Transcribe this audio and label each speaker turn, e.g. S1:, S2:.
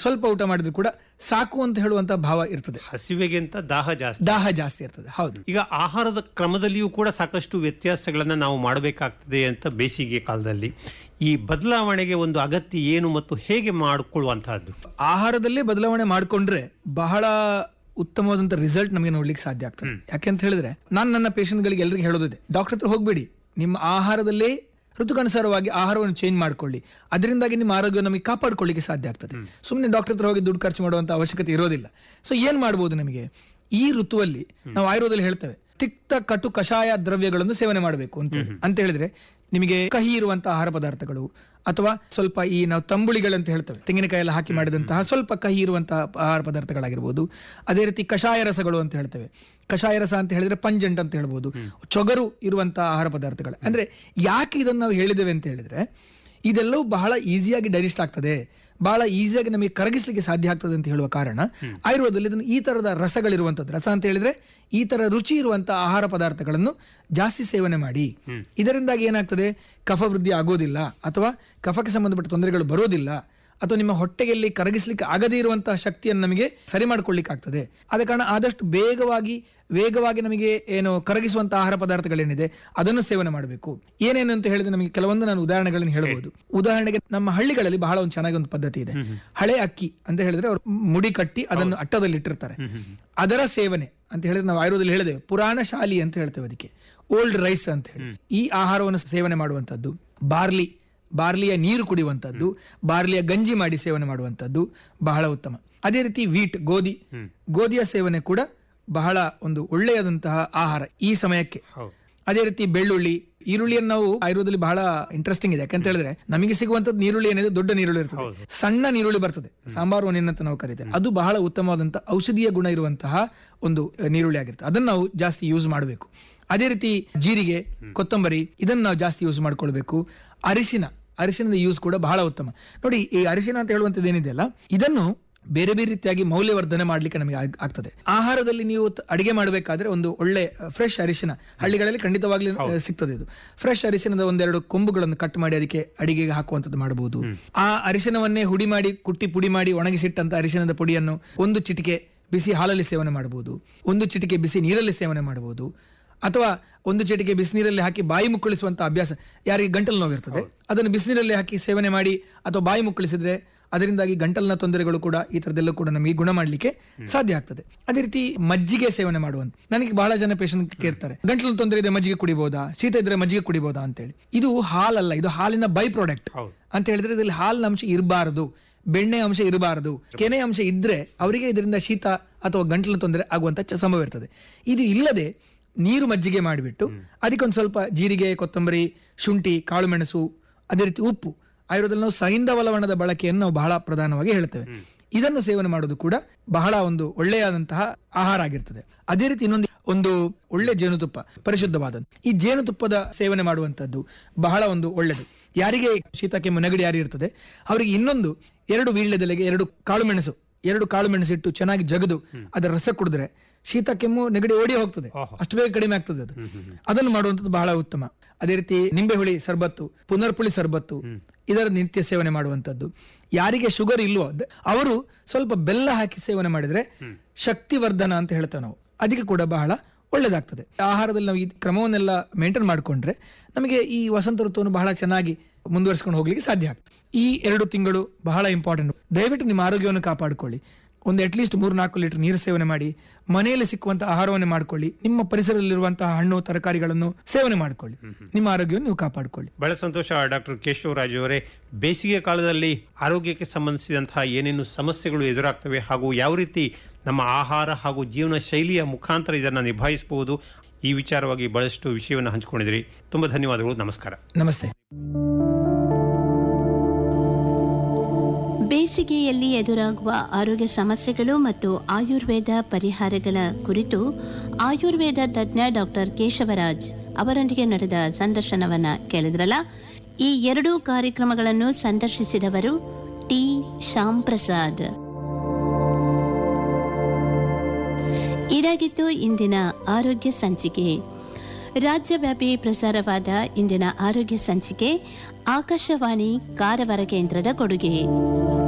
S1: ಸ್ವಲ್ಪ ಊಟ ಮಾಡಿದ್ರು ಕೂಡ ಸಾಕು ಅಂತ ಹೇಳುವಂತ ಭಾವ ಇರ್ತದೆ
S2: ಹಸಿವೆಗಿಂತ ದಾಹ ಜಾಸ್ತಿ
S1: ದಾಹ ಜಾಸ್ತಿ ಇರ್ತದೆ ಹೌದು
S2: ಈಗ ಆಹಾರದ ಕ್ರಮದಲ್ಲಿಯೂ ಕೂಡ ಸಾಕಷ್ಟು ವ್ಯತ್ಯಾಸಗಳನ್ನು ನಾವು ಮಾಡಬೇಕಾಗ್ತದೆ ಅಂತ ಬೇಸಿಗೆ ಕಾಲದಲ್ಲಿ ಈ ಬದಲಾವಣೆಗೆ ಒಂದು ಅಗತ್ಯ ಏನು ಮತ್ತು ಹೇಗೆ ಮಾಡಿಕೊಳ್ಳುವಂತಹದ್ದು
S1: ಆಹಾರದಲ್ಲೇ ಬದಲಾವಣೆ ಮಾಡಿಕೊಂಡ್ರೆ ಬಹಳ ಉತ್ತಮವಾದಂತ ರಿಸಲ್ಟ್ ನಮಗೆ ನೋಡ್ಲಿಕ್ಕೆ ಸಾಧ್ಯ ಆಗ್ತದೆ ಯಾಕೆಂತ ಹೇಳಿದ್ರೆ ನಾನು ನನ್ನ ಪೇಷಂಟ್ಗಳಿಗೆ ಎಲ್ಲರಿಗೂ ಹೇಳೋದಿದೆ ಡಾಕ್ಟರ್ ಹತ್ರ ಹೋಗ್ಬೇಡಿ ನಿಮ್ಮ ಆಹಾರದಲ್ಲೇ ಋತುಕನುಸಾರವಾಗಿ ಆಹಾರವನ್ನು ಚೇಂಜ್ ಮಾಡ್ಕೊಳ್ಳಿ ಅದರಿಂದಾಗಿ ನಿಮ್ಮ ಆರೋಗ್ಯ ನಮಗೆ ಕಾಪಾಡ್ಕೊಳ್ಳಿಕ್ಕೆ ಸಾಧ್ಯ ಆಗ್ತದೆ ಸುಮ್ಮನೆ ಡಾಕ್ಟರ್ ಹತ್ರ ಹೋಗಿ ದುಡ್ಡು ಖರ್ಚು ಮಾಡುವಂತ ಅವಶ್ಯಕತೆ ಇರೋದಿಲ್ಲ ಸೊ ಏನ್ ಮಾಡ್ಬೋದು ನಮಗೆ ಈ ಋತುವಲ್ಲಿ ನಾವು ಆಯುರ್ವೇದದಲ್ಲಿ ಹೇಳ್ತೇವೆ ತಿಕ್ತ ಕಟು ಕಷಾಯ ದ್ರವ್ಯಗಳನ್ನು ಸೇವನೆ ಮಾಡಬೇಕು ಅಂತ ಹೇಳಿ. ಅಂತ ಹೇಳಿದ್ರೆ ನಿಮಗೆ ಕಹಿ ಇರುವಂತಹ ಆಹಾರ ಪದಾರ್ಥಗಳು ಅಥವಾ ಸ್ವಲ್ಪ ಈ ನಾವು ತಂಬುಳಿಗಳಂತ ಹೇಳ್ತೇವೆ ತೆಂಗಿನಕಾಯಿ ಎಲ್ಲ ಹಾಕಿ ಮಾಡಿದಂತಹ ಸ್ವಲ್ಪ ಕಹಿ ಇರುವಂತಹ ಆಹಾರ ಪದಾರ್ಥಗಳಾಗಿರ್ಬೋದು ಅದೇ ರೀತಿ ಕಷಾಯ ರಸಗಳು ಅಂತ ಹೇಳ್ತೇವೆ ಕಷಾಯ ರಸ ಅಂತ ಹೇಳಿದ್ರೆ ಪಂಜೆಂಟ್ ಅಂತ ಹೇಳ್ಬೋದು ಚೊಗರು ಇರುವಂತಹ ಆಹಾರ ಪದಾರ್ಥಗಳು ಅಂದ್ರೆ ಯಾಕೆ ಇದನ್ನು ನಾವು ಹೇಳಿದ್ದೇವೆ ಅಂತ ಹೇಳಿದ್ರೆ ಇದೆಲ್ಲವೂ ಬಹಳ ಈಸಿಯಾಗಿ ಡೈಜೆಸ್ಟ್ ಆಗ್ತದೆ ಬಹಳ ಈಸಿಯಾಗಿ ನಮಗೆ ಕರಗಿಸ್ಲಿಕ್ಕೆ ಸಾಧ್ಯ ಆಗ್ತದೆ ಅಂತ ಹೇಳುವ ಕಾರಣ ಆಯುರ್ವೇದದಲ್ಲಿ ಇದನ್ನು ಈ ತರದ ರಸಗಳಿರುವಂಥದ್ದು ರಸ ಅಂತ ಹೇಳಿದ್ರೆ ಈ ತರ ರುಚಿ ಇರುವಂತಹ ಆಹಾರ ಪದಾರ್ಥಗಳನ್ನು ಜಾಸ್ತಿ ಸೇವನೆ ಮಾಡಿ ಇದರಿಂದಾಗಿ ಏನಾಗ್ತದೆ ಕಫ ವೃದ್ಧಿ ಆಗೋದಿಲ್ಲ ಅಥವಾ ಕಫಕ್ಕೆ ಸಂಬಂಧಪಟ್ಟ ತೊಂದರೆಗಳು ಬರೋದಿಲ್ಲ ಅಥವಾ ನಿಮ್ಮ ಹೊಟ್ಟೆಯಲ್ಲಿ ಕರಗಿಸ್ಲಿಕ್ಕೆ ಆಗದೇ ಇರುವಂತಹ ಶಕ್ತಿಯನ್ನು ನಮಗೆ ಸರಿ ಮಾಡ್ಕೊಳ್ಳಿಕ್ಕೆ ಆಗ್ತದೆ ಆದ ಕಾರಣ ಆದಷ್ಟು ಬೇಗವಾಗಿ ವೇಗವಾಗಿ ನಮಗೆ ಏನು ಕರಗಿಸುವಂತಹ ಆಹಾರ ಪದಾರ್ಥಗಳೇನಿದೆ ಅದನ್ನು ಸೇವನೆ ಮಾಡಬೇಕು ಏನೇನು ಅಂತ ಹೇಳಿದ್ರೆ ನಮಗೆ ಕೆಲವೊಂದು ನಾನು ಉದಾಹರಣೆಗಳನ್ನು ಹೇಳಬಹುದು ಉದಾಹರಣೆಗೆ ನಮ್ಮ ಹಳ್ಳಿಗಳಲ್ಲಿ ಬಹಳ ಒಂದು ಚೆನ್ನಾಗಿ ಒಂದು ಪದ್ಧತಿ ಇದೆ ಹಳೆ ಅಕ್ಕಿ ಅಂತ ಹೇಳಿದ್ರೆ ಅವರು ಮುಡಿ ಕಟ್ಟಿ ಅದನ್ನು ಅಟ್ಟದಲ್ಲಿ ಇಟ್ಟಿರ್ತಾರೆ ಅದರ ಸೇವನೆ ಅಂತ ಹೇಳಿದ್ರೆ ನಾವು ಆಯುರ್ವೇದದಲ್ಲಿ ಹೇಳಿದೆ ಪುರಾಣ ಶಾಲಿ ಅಂತ ಹೇಳ್ತೇವೆ ಅದಕ್ಕೆ ಓಲ್ಡ್ ರೈಸ್ ಅಂತ ಹೇಳಿ ಈ ಆಹಾರವನ್ನು ಸೇವನೆ ಮಾಡುವಂತದ್ದು ಬಾರ್ಲಿ ಬಾರ್ಲಿಯ ನೀರು ಕುಡಿಯುವಂತದ್ದು ಬಾರ್ಲಿಯ ಗಂಜಿ ಮಾಡಿ ಸೇವನೆ ಮಾಡುವಂತದ್ದು ಬಹಳ ಉತ್ತಮ ಅದೇ ರೀತಿ ವೀಟ್ ಗೋಧಿ ಗೋಧಿಯ ಸೇವನೆ ಕೂಡ ಬಹಳ ಒಂದು ಒಳ್ಳೆಯದಂತಹ ಆಹಾರ ಈ ಸಮಯಕ್ಕೆ ಅದೇ ರೀತಿ ಬೆಳ್ಳುಳ್ಳಿ ಈರುಳ್ಳಿಯನ್ನು ನಾವು ಆಯುರ್ವೇದದಲ್ಲಿ ಬಹಳ ಇಂಟ್ರೆಸ್ಟಿಂಗ್ ಇದೆ ಯಾಕಂತ ಹೇಳಿದ್ರೆ ನಮಗೆ ಸಿಗುವಂತದ್ದು ನೀರುಳ್ಳಿ ಏನಿದೆ ದೊಡ್ಡ ನೀರುಳ್ಳಿ ಇರ್ತದೆ ಸಣ್ಣ ನೀರುಳ್ಳಿ ಬರ್ತದೆ ಸಾಂಬಾರು ಒಣೆನ್ ಅಂತ ನಾವು ಕರೀತೇವೆ ಅದು ಬಹಳ ಉತ್ತಮವಾದಂತಹ ಔಷಧೀಯ ಗುಣ ಇರುವಂತಹ ಒಂದು ಅಹ್, ನೀರುಳ್ಳಿ ಆಗಿರುತ್ತೆ ಅದನ್ನು ನಾವು ಜಾಸ್ತಿ ಯೂಸ್ ಮಾಡಬೇಕು ಅದೇ ರೀತಿ ಜೀರಿಗೆ ಕೊತ್ತಂಬರಿ ಇದನ್ನು ನಾವು ಜಾಸ್ತಿ ಯೂಸ್ ಮಾಡ್ಕೊಳ್ಬೇಕು ಅರಿಶಿನ ಅರಿಶಿನದ ಯೂಸ್ ಕೂಡ ಬಹಳ ಉತ್ತಮ ನೋಡಿ ಈ ಅರಿಶಿನ ಅಂತ ಹೇಳುವಂಥದ್ದು ಏನಿದೆಯಲ್ಲ ಇದನ್ನು ಬೇರೆ ಬೇರೆ ರೀತಿಯಾಗಿ ಮೌಲ್ಯವರ್ಧನೆ ಮಾಡ್ಲಿಕ್ಕೆ ನಮಗೆ ಆಗ್- ಆಗ್ತದೆ ಆಹಾರದಲ್ಲಿ ನೀವು ತ- ಅಡಿಗೆ ಮಾಡಬೇಕಾದ್ರೆ ಒಂದು ಒಳ್ಳೆ ಫ್ರೆಶ್ ಅರಿಶಿನ ಹಳ್ಳಿಗಳಲ್ಲಿ ಖಂಡಿತವಾಗ್ಲೂ ಅಹ್, ಸಿಗ್ತದೆ ಇದು ಫ್ರೆಶ್ ಅರಿಶಿನದ ಒಂದೆರಡು ಕೊಂಬುಗಳನ್ನು ಕಟ್ ಮಾಡಿ ಅದಕ್ಕೆ ಅಡಿಗೆಗೆ ಹಾಕುವಂಥದ್ದು ಮಾಡಬಹುದು ಆ ಅರಿಶಿನವನ್ನೇ ಹುಡಿ ಮಾಡಿ ಕುಟ್ಟಿ ಪುಡಿ ಮಾಡಿ ಒಣಗಿಸಿಟ್ಟಂತ ಅರಿಶಿನದ ಪುಡಿಯನ್ನು ಒಂದು ಚಿಟಿಕೆ ಬಿಸಿ ಹಾಲಲ್ಲಿ ಸೇವನೆ ಮಾಡಬಹುದು ಒಂದು ಚಿಟಿಕೆ ಬಿಸಿ ನೀರಲ್ಲಿ ಸೇವನೆ ಮಾಡಬಹುದು ಅಥವಾ ಒಂದು ಚಿಟಿಕೆ ಬಿಸಿನೀರಲ್ಲಿ ಹಾಕಿ ಬಾಯಿ ಮುಕ್ಕಳಿಸುವಂತ ಅಭ್ಯಾಸ ಯಾರಿಗೆ ಗಂಟಲು ನೋವಿರ್ತದೆ ಅದನ್ನು ಬಿಸಿನೀರಲ್ಲಿ ಹಾಕಿ ಸೇವನೆ ಮಾಡಿ ಅಥವಾ ಬಾಯಿ ಮುಕ್ಕಳಿಸಿದ್ರೆ ಅದರಿಂದಾಗಿ ಗಂಟಲಿನ ತೊಂದರೆಗಳು ಕೂಡ ಈ ತರದೆಲ್ಲ ಕೂಡ ನಮಗೆ ಗುಣ ಮಾಡಲಿಕ್ಕೆ ಸಾಧ್ಯ ಆಗ್ತದೆ ಅದೇ ರೀತಿ ಮಜ್ಜಿಗೆ ಸೇವನೆ ಮಾಡುವಂತ ನನಗೆ ಬಹಳ ಜನ ಪೇಷಂಟ್ ಕೇಳ್ತಾರೆ ಗಂಟಲಿನ ತೊಂದರೆ ಇದೆ ಮಜ್ಜಿಗೆ ಕುಡಿಬಹುದಾ ಶೀತ ಇದ್ರೆ ಮಜ್ಜಿಗೆ ಕುಡಿಬಹುದಾ ಅಂತೇಳಿ ಇದು ಹಾಲಲ್ಲ ಇದು ಹಾಲಿನ ಬೈ ಪ್ರಾಡಕ್ಟ್ ಅಂತ ಹೇಳಿದ್ರೆ ಇದರಲ್ಲಿ ಹಾಲಿನ ಅಂಶ ಇರಬಾರದು ಬೆಣ್ಣೆ ಅಂಶ ಇರಬಾರದು ಕೆನೆ ಅಂಶ ಇದ್ರೆ ಅವರಿಗೆ ಇದರಿಂದ ಶೀತ ಅಥವಾ ಗಂಟಲಿನ ತೊಂದರೆ ಆಗುವಂತ ಚ- ಸಂಭವ ಇರ್ತದೆ ಇದು ಇಲ್ಲದೆ ನೀರು ಮಜ್ಜಿಗೆ ಮಾಡಿಬಿಟ್ಟು ಅದಕ್ಕೊಂದು ಸ್ವಲ್ಪ ಜೀರಿಗೆ ಕೊತ್ತಂಬರಿ ಶುಂಠಿ ಕಾಳು ಮೆಣಸು ಅದೇ ರೀತಿ ಉಪ್ಪು ಆಯುರ್ವೇದದಲ್ಲಿ ನಾವು ಸಹಿಂದವಲವಣದ ಬಳಕೆಯನ್ನು ನಾವು ಬಹಳ ಪ್ರಧಾನವಾಗಿ ಹೇಳ್ತೇವೆ ಇದನ್ನು ಸೇವನೆ ಮಾಡೋದು ಕೂಡ ಬಹಳ ಒಂದು ಒಳ್ಳೆಯಾದಂತಹ ಆಹಾರ ಆಗಿರ್ತದೆ ಅದೇ ರೀತಿ ಇನ್ನೊಂದು ಒಂದು ಒಳ್ಳೆ ಜೇನುತುಪ್ಪ ಪರಿಶುದ್ಧವಾದಂತ ಈ ಜೇನುತುಪ್ಪದ ಸೇವನೆ ಮಾಡುವಂತದ್ದು ಬಹಳ ಒಂದು ಒಳ್ಳೆಯದು ಯಾರಿಗೆ ಶೀತ ಕೆಮ್ಮು ನೆಗಡಿ ಯಾರು ಇರ್ತದೆ ಅವರಿಗೆ ಇನ್ನೊಂದು ಎರಡು ವೀಳ್ಯದೆಲೆಗೆ ಎರಡು ಕಾಳು ಮೆಣಸು ಎರಡು ಕಾಳು ಮೆಣಸಿಟ್ಟು ಚೆನ್ನಾಗಿ ಜಗದು ಅದರ ರಸ ಕುಡಿದ್ರೆ ಶೀತ ಕೆಮ್ಮು ನೆಗಡಿ ಓಡಿ ಹೋಗ್ತದೆ ಅಷ್ಟು ಬೇಗ ಕಡಿಮೆ ಆಗ್ತದೆ ಅದು ಅದನ್ನು ಮಾಡುವಂಥದ್ದು ಬಹಳ ಉತ್ತಮ ಅದೇ ರೀತಿ ನಿಂಬೆ ಹುಳಿ ಸರ್ಬತ್ತು ಪುನರ್ಪುಳಿ ಸರ್ಬತ್ತು ಇದರ ನಿತ್ಯ ಸೇವನೆ ಮಾಡುವಂತದ್ದು ಯಾರಿಗೆ ಶುಗರ್ ಇಲ್ವೋ ದ- ಅವರು ಸ್ವಲ್ಪ ಬೆಲ್ಲ ಹಾಕಿ ಸೇವನೆ ಮಾಡಿದ್ರೆ ಶಕ್ತಿವರ್ಧನ ಅಂತ ಹೇಳ್ತೇವೆ ನಾವು ಅದಕ್ಕೆ ಕೂಡ ಬಹಳ ಒಳ್ಳೇದಾಗ್ತದೆ ಆಹಾರದಲ್ಲಿ ನಾವು ಈ ಕ್ರಮವನ್ನೆಲ್ಲ ಮೇಂಟೈನ್ ಮಾಡಿಕೊಂಡ್ರೆ ನಮಗೆ ಈ ವಸಂತ ಋತುವನ್ನು ಬಹಳ ಚೆನ್ನಾಗಿ ಮುಂದುವರಿಸ್ಕೊಂಡು ಹೋಗ್ಲಿಕ್ಕೆ ಸಾಧ್ಯ ಆಗ್ತದೆ ಈ ಎರಡು ತಿಂಗಳು ಬಹಳ ಇಂಪಾರ್ಟೆಂಟ್ ದಯವಿಟ್ಟು ನಿಮ್ಮ ಆರೋಗ್ಯವನ್ನು ಕಾಪಾಡಿಕೊಳ್ಳಿ ಒಂದು ಅಟ್ಲೀಸ್ಟ್ ಮೂರು ನಾಲ್ಕು ಲೀಟರ್ ನೀರು ಸೇವನೆ ಮಾಡಿ ಮನೆಯಲ್ಲಿ ಸಿಕ್ಕುವಂತಹ ಆಹಾರವನ್ನೇ ಮಾಡ್ಕೊಳ್ಳಿ ನಿಮ್ಮ ಪರಿಸರದಲ್ಲಿರುವಂತಹ ಹಣ್ಣು ತರಕಾರಿಗಳನ್ನು ಸೇವನೆ ಮಾಡ್ಕೊಳ್ಳಿ ನಿಮ್ಮ ಆರೋಗ್ಯವನ್ನು ನೀವು ಕಾಪಾಡಿಕೊಳ್ಳಿ
S2: ಬಹಳ ಸಂತೋಷ ಡಾಕ್ಟರ್ ಕೇಶವರಾಜ್ ಅವರೇ ಬೇಸಿಗೆ ಕಾಲದಲ್ಲಿ ಆರೋಗ್ಯಕ್ಕೆ ಸಂಬಂಧಿಸಿದಂತಹ ಏನೇನು ಸಮಸ್ಯೆಗಳು ಎದುರಾಗ್ತವೆ ಹಾಗೂ ಯಾವ ರೀತಿ ನಮ್ಮ ಆಹಾರ ಹಾಗೂ ಜೀವನ ಶೈಲಿಯ ಮುಖಾಂತರ ಇದನ್ನು ನಿಭಾಯಿಸಬಹುದು ಈ ವಿಚಾರವಾಗಿ ಬಹಳಷ್ಟು ವಿಷಯವನ್ನು ಹಂಚಿಕೊಂಡಿದ್ರಿ ತುಂಬ ಧನ್ಯವಾದಗಳು ನಮಸ್ಕಾರ
S1: ನಮಸ್ತೆ
S3: ಬೇಸಿಗೆಯಲ್ಲಿ ಎದುರಾಗುವ ಆರೋಗ್ಯ ಸಮಸ್ಯೆಗಳು ಮತ್ತು ಆಯುರ್ವೇದ ಪರಿಹಾರಗಳ ಕುರಿತು ಆಯುರ್ವೇದ ತಜ್ಞ ಡಾಕ್ಟರ್ ಕೇಶವರಾಜ್ ಅವರೊಂದಿಗೆ ನಡೆದ ಸಂದರ್ಶನವನ್ನ ಕೇಳಿದ್ರಲ್ಲ ಈ ಎರಡೂ ಕಾರ್ಯಕ್ರಮಗಳನ್ನು ಸಂದರ್ಶಿಸಿದವರು ಟಿ ಶ್ಯಾಮ್ ಪ್ರಸಾದ್ ಇದಾಗಿತ್ತು ಇಂದಿನ ಆರೋಗ್ಯ ಸಂಚಿಕೆ ರಾಜ್ಯವ್ಯಾಪಿ ಪ್ರಸಾರವಾದ ಇಂದಿನ ಆರೋಗ್ಯ ಸಂಚಿಕೆ ಆಕಾಶವಾಣಿ ಕಾರವಾರ ಕೇಂದ್ರದ ಕೊಡುಗೆ